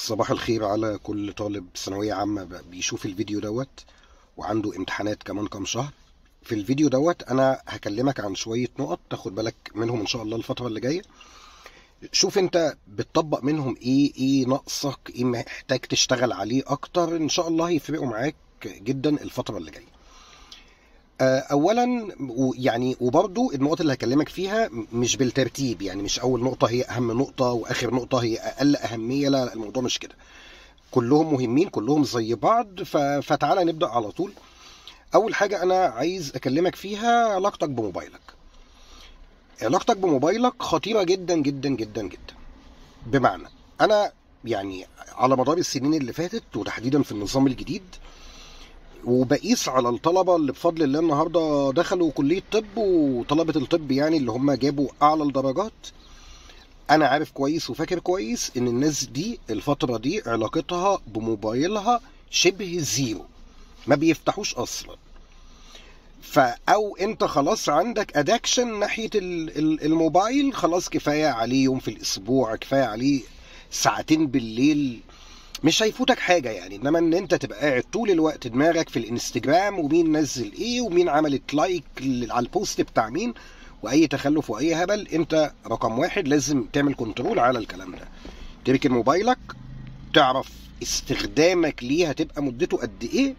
صباح الخير على كل طالب ثانوية عامة ب- بيشوف الفيديو دوت وعنده امتحانات كمان كام شهر في الفيديو دوت انا هكلمك عن شوية نقط تاخد بالك منهم ان شاء الله الفترة اللي جاية شوف انت بتطبق منهم ايه ايه ناقصك ايه محتاج تشتغل عليه اكتر ان شاء الله هيفرقوا معاك جدا الفترة اللي جاية آه، اولا و- يعني وبرضو النقط اللي هكلمك فيها م- مش بالترتيب يعني مش اول نقطة هي اهم نقطة واخر نقطة هي اقل اهمية لا لا، الموضوع مش كده كلهم مهمين كلهم زي بعض ف... فتعالى نبدأ على طول اول حاجة انا عايز اكلمك فيها علاقتك بموبايلك علاقتك بموبايلك خطيرة جدا جدا جدا جدا بمعنى انا يعني على مدار السنين اللي فاتت وتحديدا في النظام الجديد وبقيس على الطلبة اللي بفضل الله النهاردة دخلوا كلية طب وطلبة الطب يعني اللي هم جابوا أعلى الدرجات أنا عارف كويس وفاكر كويس إن الناس دي الفترة دي علاقتها بموبايلها شبه زيرو ما بيفتحوش أصلا فأو أنت خلاص عندك أدكشن ناحية ال- ال- الموبايل خلاص كفاية عليه يوم في الأسبوع كفاية عليه ساعتين بالليل مش هيفوتك حاجة يعني انما ان انت تبقى قاعد طول الوقت دماغك في الانستجرام ومين نزل ايه ومين عملت لايك ل- على البوست بتاع مين واي تخلف واي هبل انت رقم واحد لازم تعمل كنترول على الكلام ده تركن موبايلك تعرف استخدامك ليه هتبقى مدته قد ايه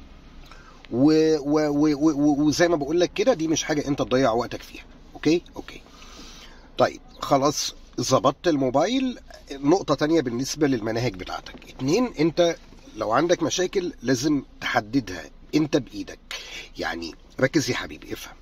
و- و- و- و- وزي ما بقول لك كده دي مش حاجة انت تضيع وقتك فيها اوكي اوكي طيب خلاص ظبطت الموبايل نقطة تانية بالنسبة للمناهج بتاعتك اتنين انت لو عندك مشاكل لازم تحددها انت بايدك يعني ركز يا حبيبي افهم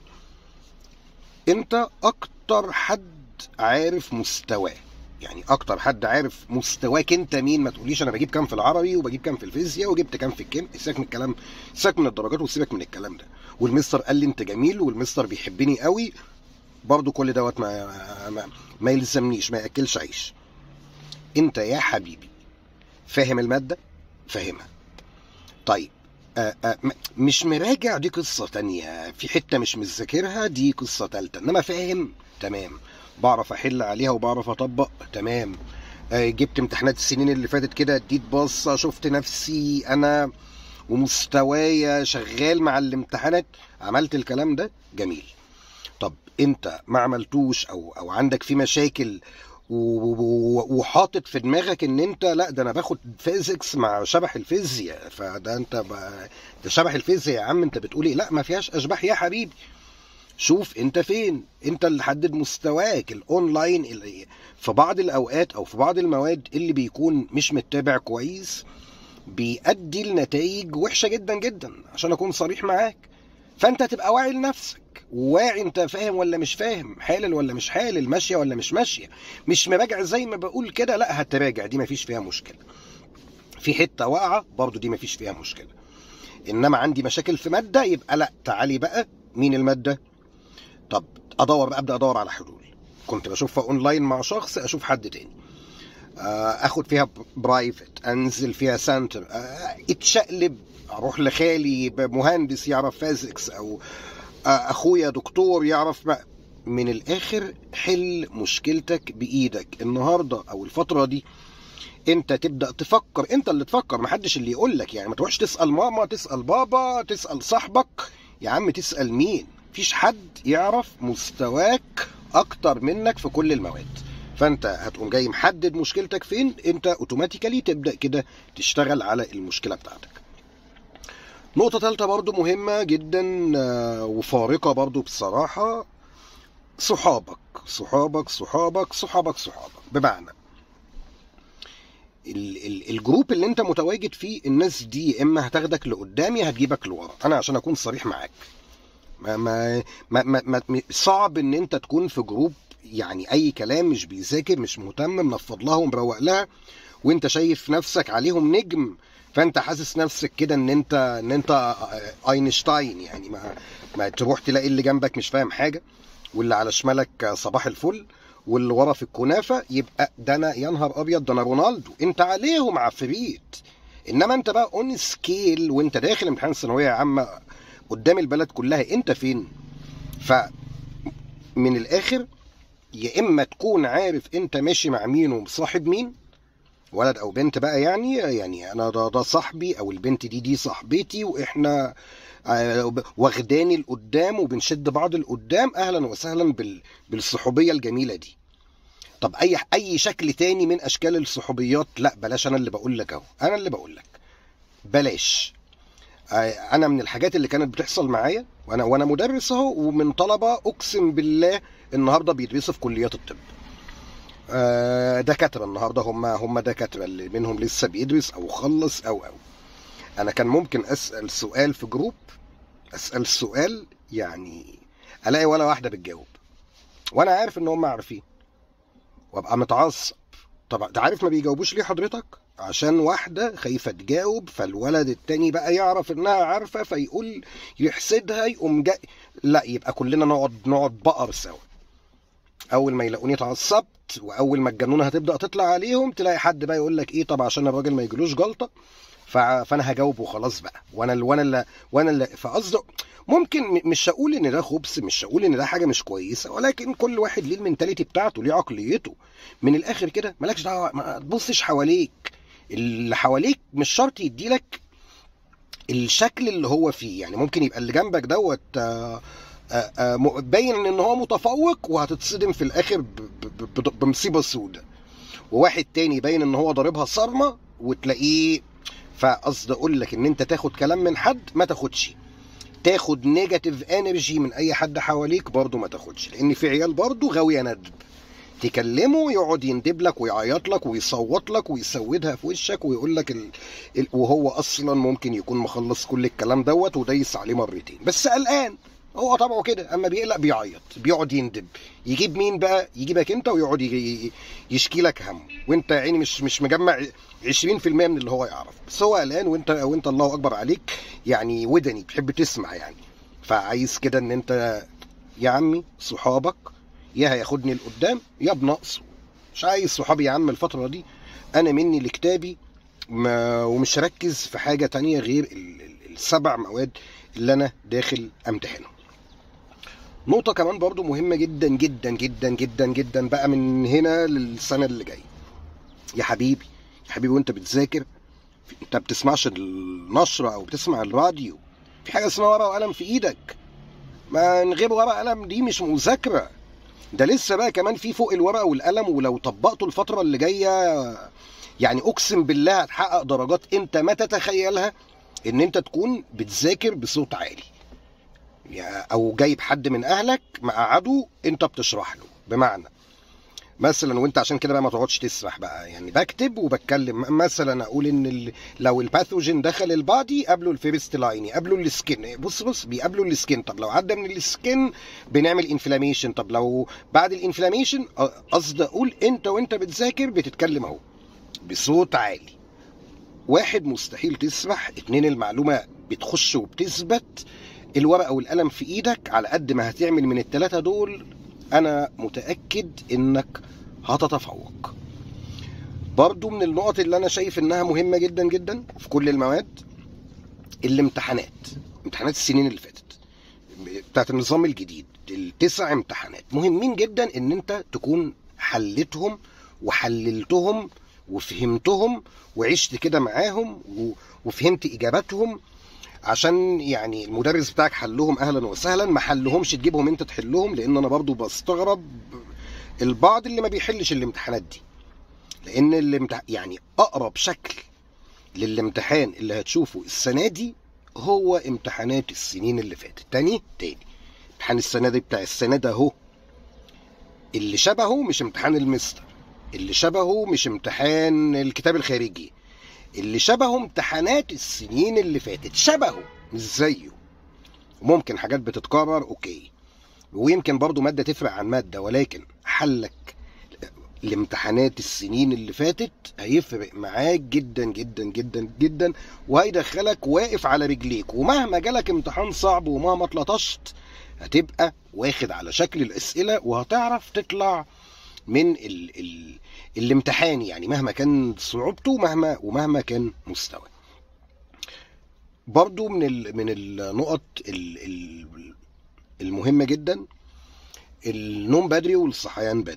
انت اكتر حد عارف مستواه يعني اكتر حد عارف مستواك انت مين ما تقوليش انا بجيب كام في العربي وبجيب كام في الفيزياء وجبت كام في الكيم سيبك من الكلام سيبك من الدرجات وسيبك من الكلام ده والمستر قال لي انت جميل والمستر بيحبني قوي برضو كل دوت ما ما, ما يلزمنيش ما ياكلش عيش انت يا حبيبي فاهم الماده فاهمها طيب آه آه م- مش مراجع دي قصة تانية في حتة مش مذاكرها دي قصة تالتة انما فاهم تمام بعرف احل عليها وبعرف اطبق تمام آه جبت امتحانات السنين اللي فاتت كده اديت بصة شفت نفسي انا ومستوايا شغال مع الامتحانات عملت الكلام ده جميل طب انت ما عملتوش او او عندك في مشاكل و- و- وحاطط في دماغك ان انت لا ده انا باخد فيزيكس مع شبح الفيزياء فده انت ب- ده شبح الفيزياء يا عم انت بتقول ايه لا ما فيهاش اشباح يا حبيبي شوف انت فين انت اللي حدد مستواك الاونلاين اللي في بعض الاوقات او في بعض المواد اللي بيكون مش متابع كويس بيؤدي لنتائج وحشه جدا جدا عشان اكون صريح معاك فانت تبقى واعي لنفسك واعي انت فاهم ولا مش فاهم حالل ولا مش حالل ماشيه ولا مش ماشيه مش مراجع زي ما بقول كده لا هتراجع دي مفيش فيها مشكله في حته واقعه برضو دي مفيش فيها مشكله انما عندي مشاكل في ماده يبقى لا تعالي بقى مين الماده طب ادور بقى ابدا ادور على حلول كنت بشوفها اونلاين مع شخص اشوف حد تاني آه، اخد فيها برايفت انزل فيها سنتر آه، اتشقلب اروح لخالي مهندس يعرف فيزيكس او آه، اخويا دكتور يعرف ما من الاخر حل مشكلتك بايدك النهارده او الفتره دي انت تبدا تفكر انت اللي تفكر محدش اللي يقول لك يعني ما تروحش تسال ماما تسال بابا تسال صاحبك يا عم تسال مين مفيش حد يعرف مستواك اكتر منك في كل المواد فانت هتقوم جاي محدد مشكلتك فين انت اوتوماتيكالي تبدا كده تشتغل على المشكله بتاعتك نقطة ثالثة برضو مهمة جدا آه، وفارقة برضو بصراحة صحابك صحابك صحابك صحابك صحابك بمعنى ال- ال- الجروب اللي انت متواجد فيه الناس دي يا اما هتاخدك لقدام يا هتجيبك لورا انا عشان اكون صريح معاك ما ما ما, ما, ما م- صعب ان انت تكون في جروب يعني اي كلام مش بيذاكر مش مهتم منفض لها ومروق لها وانت شايف نفسك عليهم نجم فانت حاسس نفسك كده ان انت ان انت آه، اينشتاين يعني ما ما تروح تلاقي اللي جنبك مش فاهم حاجه واللي على شمالك آه، صباح الفل واللي ورا في الكنافه يبقى ده انا يا نهار ابيض ده انا رونالدو انت عليهم عفريت انما انت بقى اون سكيل وانت داخل امتحان ثانويه عامه قدام البلد كلها انت فين ف من الاخر يا اما تكون عارف انت ماشي مع مين ومصاحب مين ولد او بنت بقى يعني يعني انا ده, ده صاحبي او البنت دي دي صاحبتي واحنا آه، واخداني لقدام وبنشد بعض لقدام اهلا وسهلا بال بالصحوبيه الجميله دي طب اي اي شكل تاني من اشكال الصحوبيات لا بلاش انا اللي بقول لك اهو انا اللي بقول لك بلاش آه، انا من الحاجات اللي كانت بتحصل معايا وانا وانا مدرس اهو ومن طلبه اقسم بالله النهارده بيدرسوا في كليات الطب آه، دكاتره النهارده هم هم دكاتره اللي منهم لسه بيدرس او خلص او او انا كان ممكن اسال سؤال في جروب اسال سؤال يعني الاقي ولا واحده بتجاوب وانا عارف ان هم عارفين وابقى متعصب طب انت عارف ما بيجاوبوش ليه حضرتك عشان واحدة خايفة تجاوب فالولد التاني بقى يعرف انها عارفة فيقول يحسدها يقوم جاي لا يبقى كلنا نقعد نقعد بقر سوا اول ما يلاقوني اتعصبت واول ما الجنونه هتبدا تطلع عليهم تلاقي حد بقى يقول لك ايه طب عشان الراجل ما يجيلوش جلطه ف- فانا هجاوب وخلاص بقى وانا ال- وانا اللي وانا اللي فقصدي ممكن م- مش هقول ان ده خبث مش هقول ان ده حاجه مش كويسه ولكن كل واحد ليه المنتاليتي بتاعته ليه عقليته من الاخر كده مالكش دعوه ما تبصش حواليك اللي حواليك مش شرط يديلك الشكل اللي هو فيه يعني ممكن يبقى اللي جنبك دوت آه، آه، آه، م- باين ان هو متفوق وهتتصدم في الاخر ب- ب- ب- بمصيبه سودة وواحد تاني باين ان هو ضاربها صرمه وتلاقيه فقصد اقول لك ان انت تاخد كلام من حد ما تاخدش تاخد نيجاتيف انرجي من اي حد حواليك برضه ما تاخدش لان في عيال برضه غاويه ندب تكلمه يقعد يندب لك ويعيط لك ويصوت لك ويسودها في وشك ويقول لك ال... ال... وهو اصلا ممكن يكون مخلص كل الكلام دوت ودايس عليه مرتين بس قلقان هو طبعه كده اما بيقلق بيعيط بيقعد يندب يجيب مين بقى يجيبك انت ويقعد ي- يشكي لك همه وانت يا عيني مش مش مجمع 20% من اللي هو يعرف بس هو قلقان وانت وانت الله اكبر عليك يعني ودني بتحب تسمع يعني فعايز كده ان انت يا عمي صحابك يا هياخدني لقدام يا بنقص مش عايز صحابي يا عم الفترة دي انا مني لكتابي ما ومش ركز في حاجة تانية غير ال- ال- السبع مواد اللي انا داخل امتحنهم نقطة كمان برضو مهمة جدا جدا جدا جدا جدا بقى من هنا للسنة اللي جاية يا حبيبي يا حبيبي وانت بتذاكر انت بتسمعش النشرة او بتسمع الراديو في حاجة اسمها ورقة وقلم في ايدك ما من غير ورقة وقلم دي مش مذاكرة ده لسه بقى كمان في فوق الورقة والقلم ولو طبقته الفترة اللي جاية يعني اقسم بالله هتحقق درجات انت ما تتخيلها ان انت تكون بتذاكر بصوت عالي يعني او جايب حد من اهلك مقعده انت بتشرح له بمعنى مثلا وانت عشان كده بقى ما تقعدش تسرح بقى يعني بكتب وبتكلم مثلا اقول ان ال... لو الباثوجين دخل البادي قبله الفيرست لاين قبله السكن بص بص بيقابله السكن طب لو عدى من السكن بنعمل انفلاميشن طب لو بعد الانفلاميشن قصدي اقول انت وانت بتذاكر بتتكلم اهو بصوت عالي واحد مستحيل تسرح اتنين المعلومة بتخش وبتثبت الورقة والقلم في ايدك على قد ما هتعمل من التلاتة دول انا متأكد انك هتتفوق برضو من النقط اللي انا شايف انها مهمة جدا جدا في كل المواد الامتحانات امتحانات السنين اللي فاتت بتاعت النظام الجديد التسع امتحانات مهمين جدا ان انت تكون حلتهم وحللتهم وفهمتهم وعشت كده معاهم و- وفهمت اجاباتهم عشان يعني المدرس بتاعك حلهم اهلا وسهلا ما حلهمش تجيبهم انت تحلهم لان انا برضو بستغرب البعض اللي ما بيحلش الامتحانات دي لان الامتح... يعني اقرب شكل للامتحان اللي هتشوفه السنه دي هو امتحانات السنين اللي فاتت تاني تاني امتحان السنه دي بتاع السنه ده اهو اللي شبهه مش امتحان المستر اللي شبهه مش امتحان الكتاب الخارجي اللي شبهه امتحانات السنين اللي فاتت شبهه مش زيه ممكن حاجات بتتكرر اوكي ويمكن برضو مادة تفرق عن مادة ولكن حلك الامتحانات السنين اللي فاتت هيفرق معاك جدا جدا جدا جدا وهيدخلك واقف على رجليك ومهما جالك امتحان صعب ومهما اتلطشت هتبقى واخد على شكل الأسئلة وهتعرف تطلع من ال ال الامتحان يعني مهما كان صعوبته مهما ومهما كان مستوى برضو من ال من النقط ال ال المهمة جدا النوم بدري والصحيان بدري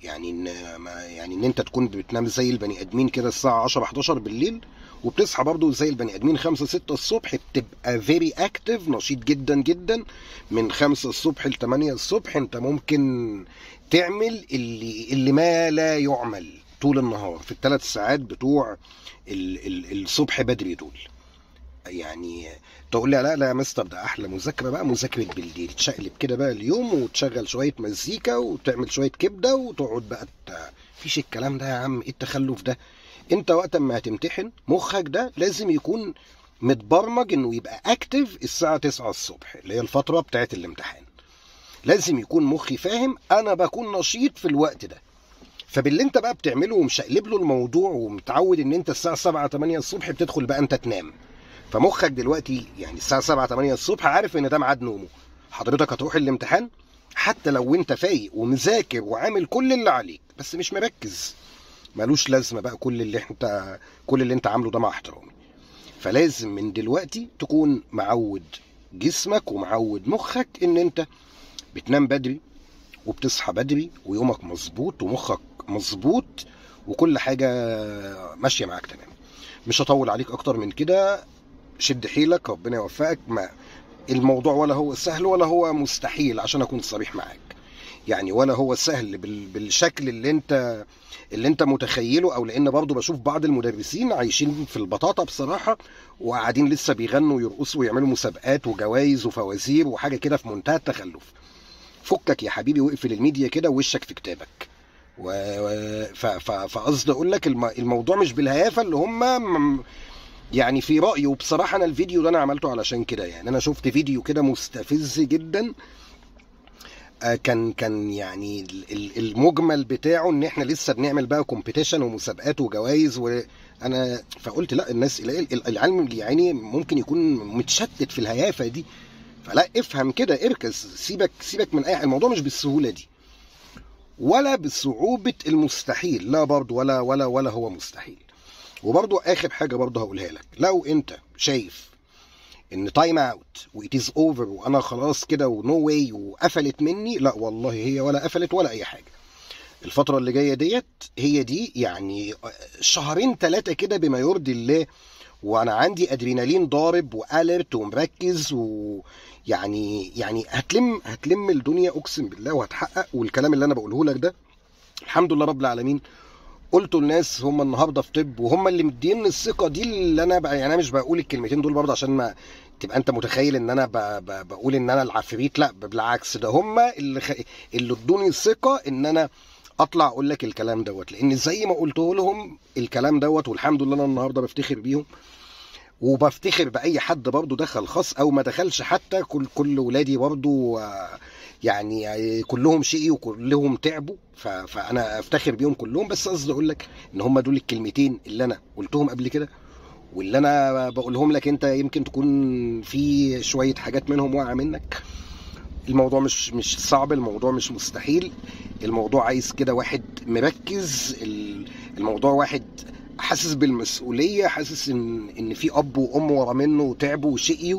يعني ان ما يعني ان انت تكون بتنام زي البني ادمين كده الساعه 10 11 بالليل وبتصحى برضو زي البني ادمين 5 6 الصبح بتبقى فيري اكتف نشيط جدا جدا من 5 الصبح ل 8 الصبح انت ممكن تعمل اللي اللي ما لا يعمل طول النهار في الثلاث ساعات بتوع ال ال الصبح بدري دول يعني تقول لي لا لا يا مستر ده احلى مذاكره بقى مذاكره بالليل تشقلب كده بقى اليوم وتشغل شويه مزيكا وتعمل شويه كبده وتقعد بقى ت- مفيش الكلام ده يا عم ايه التخلف ده انت وقت ما هتمتحن مخك ده لازم يكون متبرمج انه يبقى اكتف الساعه 9 الصبح اللي هي الفتره بتاعت الامتحان لازم يكون مخي فاهم انا بكون نشيط في الوقت ده فباللي انت بقى بتعمله ومشقلب له الموضوع ومتعود ان انت الساعه 7 8 الصبح بتدخل بقى انت تنام فمخك دلوقتي يعني الساعه 7 8 الصبح عارف ان ده ميعاد نومه حضرتك هتروح الامتحان حتى لو انت فايق ومذاكر وعامل كل اللي عليك بس مش مركز ملوش لازمه بقى كل اللي انت كل اللي انت عامله ده مع احترامي فلازم من دلوقتي تكون معود جسمك ومعود مخك ان انت بتنام بدري وبتصحى بدري ويومك مظبوط ومخك مظبوط وكل حاجه ماشيه معاك تمام مش هطول عليك اكتر من كده شد حيلك ربنا يوفقك ما الموضوع ولا هو سهل ولا هو مستحيل عشان اكون صريح معاك يعني ولا هو سهل بال- بالشكل اللي انت اللي انت متخيله او لان برضو بشوف بعض المدرسين عايشين في البطاطا بصراحه وقاعدين لسه بيغنوا ويرقصوا ويعملوا مسابقات وجوائز وفوازير وحاجه كده في منتهى التخلف فكك يا حبيبي واقفل الميديا كده ووشك في كتابك و... و- ف... ف... فقصدي اقول لك الم... الموضوع مش بالهيافه اللي هم م- يعني في رايي وبصراحه انا الفيديو ده انا عملته علشان كده يعني انا شفت فيديو كده مستفز جدا آه، كان كان يعني ال- ال- المجمل بتاعه ان احنا لسه بنعمل بقى كومبيتيشن ومسابقات وجوائز وانا فقلت لا الناس ال- ال- العلم يعني ممكن يكون متشتت في الهيافه دي فلا افهم كده اركز سيبك سيبك من اي الموضوع مش بالسهوله دي ولا بصعوبه المستحيل لا برضه ولا ولا ولا هو مستحيل وبرضه اخر حاجه برضه هقولها لك لو انت شايف ان تايم اوت وات از اوفر وانا خلاص كده ونو واي وقفلت مني لا والله هي ولا قفلت ولا اي حاجه الفتره اللي جايه ديت هي دي يعني شهرين ثلاثه كده بما يرضي الله وانا عندي ادرينالين ضارب والرت ومركز ويعني يعني هتلم هتلم الدنيا اقسم بالله وهتحقق والكلام اللي انا بقوله لك ده الحمد لله رب العالمين قلته لناس هم النهارده في طب وهم اللي مديني الثقه دي اللي انا بقى يعني انا مش بقول الكلمتين دول برضه عشان ما تبقى انت متخيل ان انا ب... ب... بقول ان انا العفريت لا بالعكس ده هم اللي خ... اللي ادوني الثقه ان انا اطلع اقول لك الكلام دوت لان زي ما قلته لهم الكلام دوت والحمد لله انا النهارده بفتخر بيهم وبفتخر باي حد برضه دخل خاص او ما دخلش حتى كل كل ولادي برضه آه، يعني آه، كلهم شقي وكلهم تعبوا ف- فانا افتخر بيهم كلهم بس قصدي اقول لك ان هم دول الكلمتين اللي انا قلتهم قبل كده واللي انا بقولهم لك انت يمكن تكون في شويه حاجات منهم واقعه منك الموضوع مش مش صعب الموضوع مش مستحيل الموضوع عايز كده واحد مركز ال- الموضوع واحد حاسس بالمسؤوليه حاسس ان ان في اب وام ورا منه تعبوا وشقيوا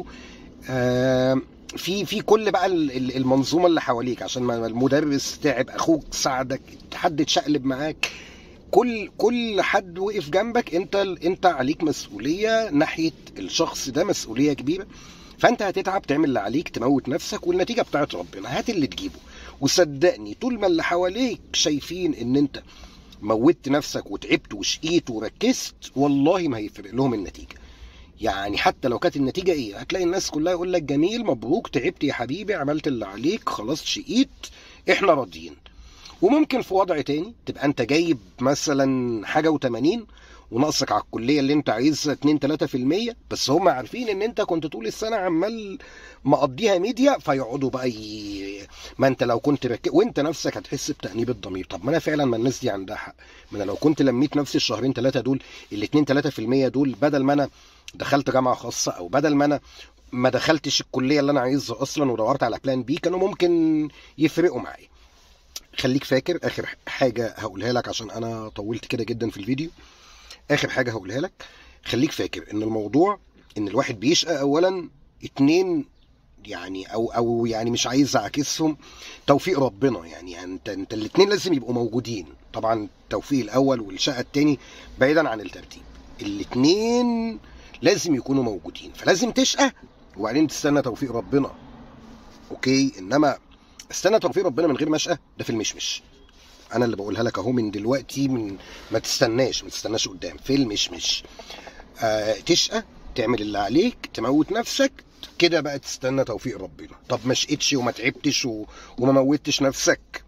آه، في في كل بقى ال- ال- المنظومه اللي حواليك عشان ما ما المدرس تعب اخوك ساعدك حد اتشقلب معاك كل كل حد وقف جنبك انت انت عليك مسؤوليه ناحيه الشخص ده مسؤوليه كبيره فانت هتتعب تعمل اللي عليك تموت نفسك والنتيجه بتاعت ربنا هات اللي تجيبه وصدقني طول ما اللي حواليك شايفين ان انت موتت نفسك وتعبت وشقيت وركزت والله ما هيفرق لهم النتيجه يعني حتى لو كانت النتيجه ايه هتلاقي الناس كلها يقول لك جميل مبروك تعبت يا حبيبي عملت اللي عليك خلاص شقيت احنا راضيين وممكن في وضع تاني تبقى انت جايب مثلا حاجه و80 وناقصك على الكليه اللي انت عايزها 2 3% بس هم عارفين ان انت كنت طول السنه عمال مقضيها ميديا فيقعدوا بقى ي... ما انت لو كنت رك... وانت نفسك هتحس بتانيب الضمير طب ما انا فعلا ما الناس دي عندها حق ما انا لو كنت لميت نفسي الشهرين ثلاثه دول ال 2 3% دول بدل ما انا دخلت جامعه خاصه او بدل ما انا ما دخلتش الكليه اللي انا عايزها اصلا ودورت على بلان بي كانوا ممكن يفرقوا معايا خليك فاكر اخر حاجه هقولها لك عشان انا طولت كده جدا في الفيديو اخر حاجه هقولها لك خليك فاكر ان الموضوع ان الواحد بيشقى اولا اتنين يعني او او يعني مش عايز اعكسهم توفيق ربنا يعني, يعني انت انت الاثنين لازم يبقوا موجودين طبعا التوفيق الاول والشقه الثاني بعيدا عن الترتيب الاثنين لازم يكونوا موجودين فلازم تشقى وبعدين تستنى توفيق ربنا اوكي انما استنى توفيق ربنا من غير مشقى ده في المشمش انا اللي بقولها لك اهو من دلوقتي من ما تستناش ما تستناش قدام في المشمش آه تشقى تعمل اللي عليك تموت نفسك كده بقى تستنى توفيق ربنا طب ما شقتش وما تعبتش و... وما موتش نفسك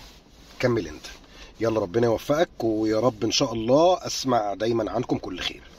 كمل انت يلا ربنا يوفقك ويا رب ان شاء الله اسمع دايما عنكم كل خير